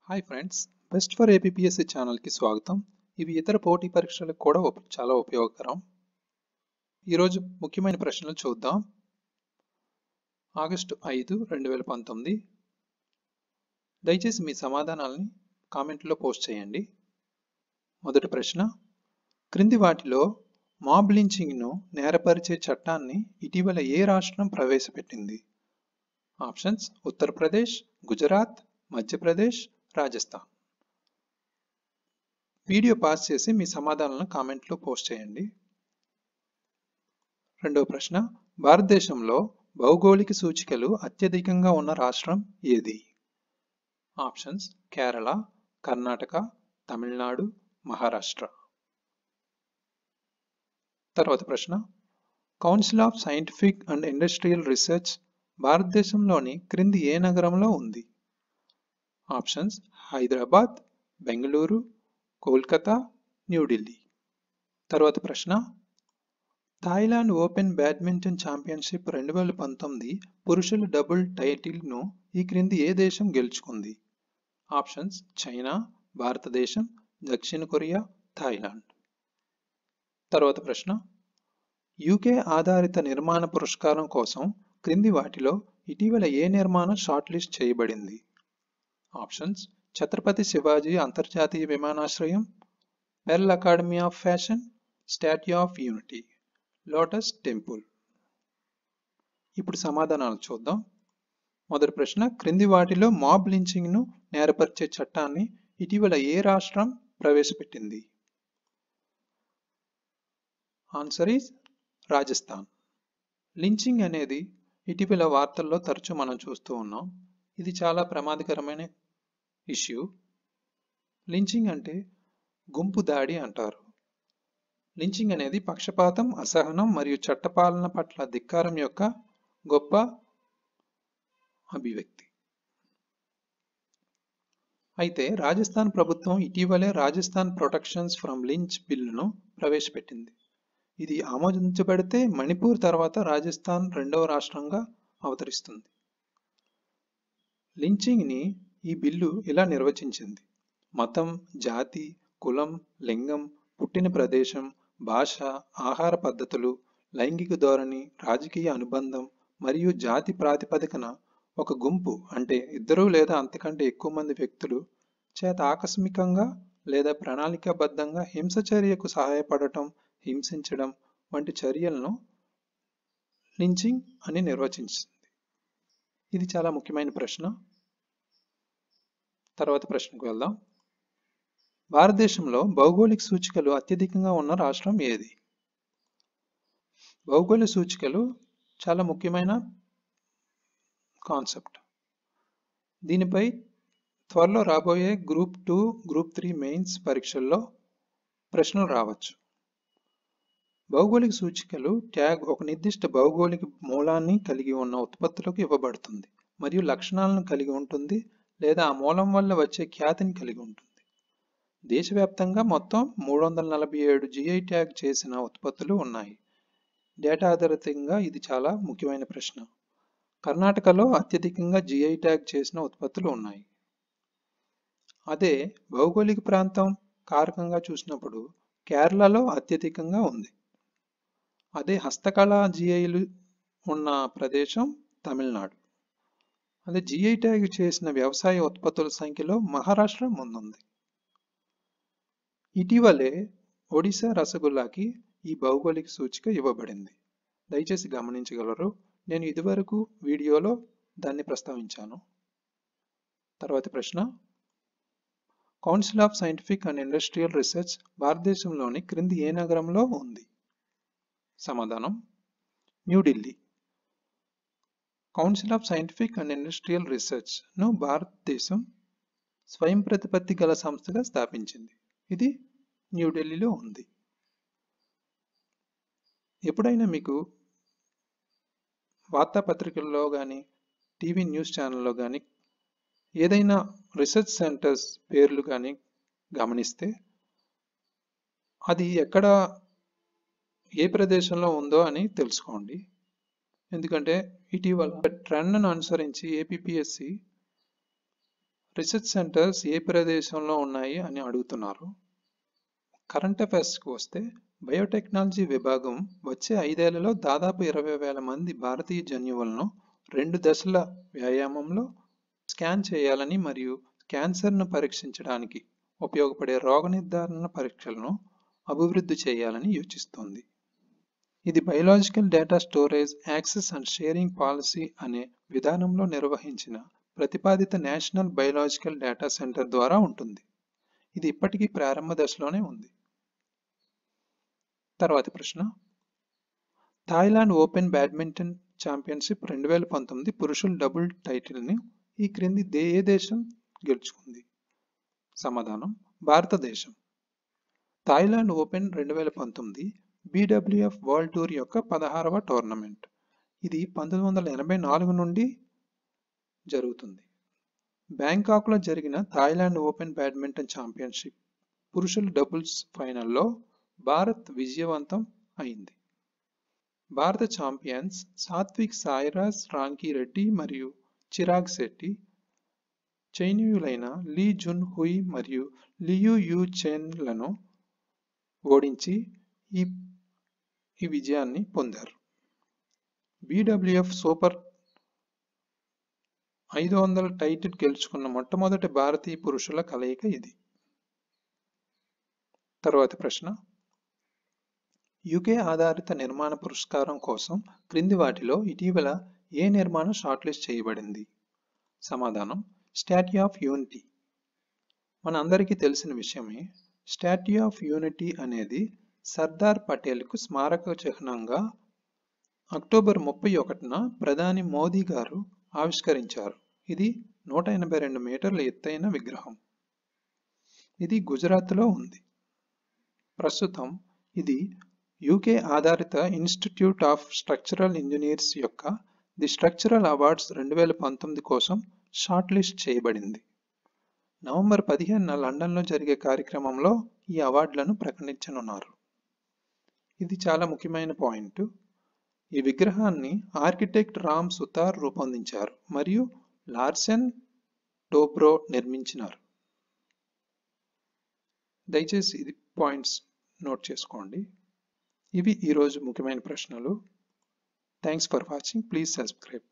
hi friends best for APSC ఛానల్కి స్వాగతం ఇవి ఇతర పోటీ పరీక్షలకు కూడా ఉప్- చాలా ఉపయోగకరం ఈరోజు ముఖ్యమైన ప్రశ్నలు చూద్దాం ఆగస్టు ఐదు రెండు వేల పంతొమ్మిది దయచేసి మీ సమాధానాలని కామెంట్లో పోస్ట్ చేయండి మొదటి ప్రశ్న క్రింది వాటిలో మాబ్ లించింగ్ను నేరపరిచే చట్టాన్ని ఇటీవల ఏ రాష్ట్రం ప్రవేశపెట్టింది options Uttar Pradesh Gujarat Madhya Pradesh Rajasthan video pause చేసి మీ సమాధానాలను కామెంట్లో పోస్ట్ చేయండి రెండవ ప్రశ్న భారతదేశంలో భౌగోళిక సూచికలు అత్యధికంగా ఉన్న రాష్ట్రం ఏది ఆప్షన్స్ కేరళ కర్ణాటక తమిళనాడు మహారాష్ట్ర తర్వాత ప్రశ్న council of scientific and industrial research భారతదేశంలోని క్రింది ఏ నగరంలో ఉంది ఆప్షన్స్ హైదరాబాద్ బెంగళూరు కోల్కతా న్యూఢిల్లీ తర్వాత ప్రశ్న థాయిలాండ్ ఓపెన్ బ్యాడ్మింటన్ ఛాంపియన్షిప్ రెండు వేల పంతొమ్మిది పురుషుల డబుల్ టైటిల్ను ఈ క్రింది ఏ దేశం గెలుచుకుంది ఆప్షన్స్ చైనా భారతదేశం దక్షిణ కొరియా థాయిలాండ్ తర్వాత ప్రశ్న యూకే ఆధారిత నిర్మాణ పురస్కారం కోసం క్రింది వాటిలో ఇటీవల ఏ నిర్మాణం షార్ట్ లిస్ట్ చేయబడింది ఆప్షన్స్ ఛత్రపతి శివాజీ అంతర్జాతీయ విమానాశ్రయం pearl academy of fashion statue of unity lotus temple ఇప్పుడు సమాధానాలు చూద్దాం మొదటి ప్రశ్న క్రింది వాటిలో మాబ్ లించింగ్ను నేరపరిచే చట్టాన్ని ఇటీవల ఏ రాష్ట్రం ప్రవేశపెట్టింది ఆన్సర్ ఈజ్ రాజస్థాన్ లించింగ్ అనేది ఇటీవల వార్తల్లో తరచూ మనం చూస్తూ ఉన్నాం ఇది చాలా ప్రమాదకరమైన ఇష్యూ లించింగ్ అంటే గుంపు దాడి అంటారు లించింగ్ అనేది పక్షపాతం అసహనం మరియు చట్టపాలన పట్ల ధిక్కారం యొక్క గొప్ప అభివ్యక్తి అయితే రాజస్థాన్ ప్రభుత్వం ఇటీవలే రాజస్థాన్ ప్రొటెక్షన్స్ ఫ్రమ్ లించ్ బిల్లును ప్రవేశపెట్టింది ఇది ఆమోదించబడితే మణిపూర్ తర్వాత రాజస్థాన్ రెండవ రాష్ట్రంగా అవతరిస్తుంది లించింగ్ని ఈ బిల్లు ఇలా నిర్వచించింది మతం జాతి కులం లింగం పుట్టిన ప్రదేశం భాష ఆహార పద్ధతులు లైంగిక ధోరణి రాజకీయ అనుబంధం మరియు జాతి ప్రాతిపదికన ఒక గుంపు అంటే ఇద్దరు లేదా అంతకంటే ఎక్కువ మంది వ్యక్తులు చేత ఆకస్మికంగా లేదా ప్రణాళికాబద్ధంగా హింస చర్యకు సహాయపడటం హింసించడం వంటి చర్యలను లించింగ్ అని నిర్వచించింది ఇది చాలా ముఖ్యమైన ప్రశ్న తర్వాత ప్రశ్నకు వెళ్దాం భారతదేశంలో భౌగోళిక సూచికలు అత్యధికంగా ఉన్న రాష్ట్రం ఏది భౌగోళిక సూచికలు చాలా ముఖ్యమైన కాన్సెప్ట్ దీనిపై త్వరలో రాబోయే group two group three mains పరీక్షల్లో ప్రశ్నలు రావచ్చు భౌగోళిక సూచికలు ట్యాగ్ ఒక నిర్దిష్ట భౌగోళిక మూలాన్ని కలిగి ఉన్న ఉత్పత్తులకు ఇవ్వబడుతుంది మరియు లక్షణాలను కలిగి ఉంటుంది లేదా ఆ మూలం వల్ల వచ్చే ఖ్యాతిని కలిగి ఉంటుంది దేశవ్యాప్తంగా మొత్తం మూడు వందల నలభై ఏడు జిఐ ట్యాగ్ చేసిన ఉత్పత్తులు ఉన్నాయి డేటా ఆధారితంగా ఇది చాలా ముఖ్యమైన ప్రశ్న కర్ణాటకలో అత్యధికంగా జిఐ ట్యాగ్ చేసిన ఉత్పత్తులు ఉన్నాయి అదే భౌగోళిక ప్రాంతం కారకంగా చూసినప్పుడు కేరళలో అత్యధికంగా ఉంది అదే హస్తకళ జిఐలు ఉన్న ప్రదేశం తమిళనాడు అదే జిఐ ట్యాగ్ చేసిన వ్యవసాయ ఉత్పత్తుల సంఖ్యలో మహారాష్ట్ర ముందుంది ఇటీవలే ఒడిశా రసగుల్లాకి ఈ భౌగోళిక సూచిక ఇవ్వబడింది దయచేసి గమనించగలరు నేను ఇదివరకు వీడియోలో దాన్ని ప్రస్తావించాను తర్వాతి ప్రశ్న council of scientific and industrial research భారతదేశంలోని క్రింది ఏ నగరంలో ఉంది సమాధానం New Delhi council of scientific and industrial రీసెర్చ్ను భారతదేశం స్వయం ప్రతిపత్తి గల సంస్థగా స్థాపించింది ఇది న్యూఢిల్లీలో ఉంది ఎప్పుడైనా మీకు వార్తాపత్రికల్లో కానీ టీవీ న్యూస్ ఛానల్లో కానీ ఏదైనా రీసెర్చ్ సెంటర్స్ పేర్లు కానీ గమనిస్తే అది ఎక్కడ ఏ ప్రదేశంలో ఉందో అని తెలుసుకోండి ఎందుకంటే ఇటీవల ట్రెండ్ను అనుసరించి ఏపీఎస్సి రీసెర్చ్ సెంటర్స్ ఏ ప్రదేశంలో ఉన్నాయి అని అడుగుతున్నారు కరెంట్ అఫైర్స్కి వస్తే బయోటెక్నాలజీ విభాగం వచ్చే ఐదేళ్లలో దాదాపు ఇరవై వేల మంది భారతీయ జన్యువులను రెండు దశల వ్యాయామంలో స్కాన్ చేయాలని మరియు క్యాన్సర్ను పరీక్షించడానికి ఉపయోగపడే రోగ నిర్ధారణ పరీక్షలను అభివృద్ధి చేయాలని యోచిస్తోంది ఇది biological data storage access and sharing policy అనే విధానంలో నిర్వహించిన ప్రతిపాదిత నేషనల్ బయోలాజికల్ డేటా సెంటర్ ద్వారా ఉంటుంది ఇది ఇప్పటికీ ప్రారంభ దశలోనే ఉంది తర్వాతి ప్రశ్న థాయిలాండ్ ఓపెన్ బ్యాడ్మింటన్ ఛాంపియన్షిప్ రెండు వేల పంతొమ్మిది పురుషుల డబుల్ టైటిల్ని ఈ క్రింది దే ఏ దేశం గెలుచుకుంది సమాధానం భారతదేశం థాయిలాండ్ ఓపెన్ రెండు వేల పంతొమ్మిది బీడబ్ల్యూఎఫ్ వరల్డ్ టూర్ యొక్క పదహారవ టోర్నమెంట్ ఇది పంతొమ్మిది వందల ఎనభై నాలుగు నుండి జరుగుతుంది బ్యాంకాక్లో జరిగిన థాయిలాండ్ ఓపెన్ బ్యాడ్మింటన్ ఛాంపియన్షిప్ పురుషుల డబుల్స్ ఫైనల్లో భారత్ విజయవంతం అయింది భారత ఛాంపియన్స్ సాత్విక్ సాయిరాజ్ రాంకీ రెడ్డి మరియు చిరాగ్ శెట్టి చైనీయులైన లీ జున్ హుయ్ మరియు లియు యూ చెన్లను ఓడించి ఈ ఈ విజయాన్ని పొందారు బీడబ్ల్యూఎఫ్ సూపర్ ఐదు వందల టైటిల్ గెలుచుకున్న మొట్టమొదటి భారతీయ పురుషుల కలయిక ఇది తరువాతి ప్రశ్న యుకే ఆధారిత నిర్మాణ పురస్కారం కోసం క్రింది వాటిలో ఇటీవల ఏ నిర్మాణం షార్ట్ లిస్ట్ చేయబడింది సమాధానం స్టాట్యూ ఆఫ్ యూనిటీ మన అందరికీ తెలిసిన విషయమే స్టాట్యూ ఆఫ్ యూనిటీ అనేది సర్దార్ పటేల్కు స్మారక చిహ్నంగా అక్టోబర్ ముప్పై ఒకటిన ప్రధాని మోదీ గారు ఆవిష్కరించారు ఇది నూట ఎనభై రెండు మీటర్ల ఎత్తైన విగ్రహం ఇది గుజరాత్లో ఉంది ప్రస్తుతం ఇది యూకే ఆధారిత ఇన్స్టిట్యూట్ ఆఫ్ స్ట్రక్చరల్ ఇంజనీర్స్ యొక్క ది స్ట్రక్చరల్ అవార్డ్స్ రెండు వేల పంతొమ్మిది కోసం షార్ట్ లిస్ట్ చేయబడింది నవంబర్ పదిహేనున లండన్లో జరిగే కార్యక్రమంలో ఈ అవార్డులను ప్రకటించనున్నారు ఇది చాలా ముఖ్యమైన పాయింట్ ఈ విగ్రహాన్ని ఆర్కిటెక్ట్ రామ్ సుతార్ రూపొందించారు మరియు లార్సెన్ టోబ్రో నిర్మించినారు దయచేసి ఇది పాయింట్స్ నోట్ చేసుకోండి ఇవి ఈరోజు ముఖ్యమైన ప్రశ్నలు thanks for watching please subscribe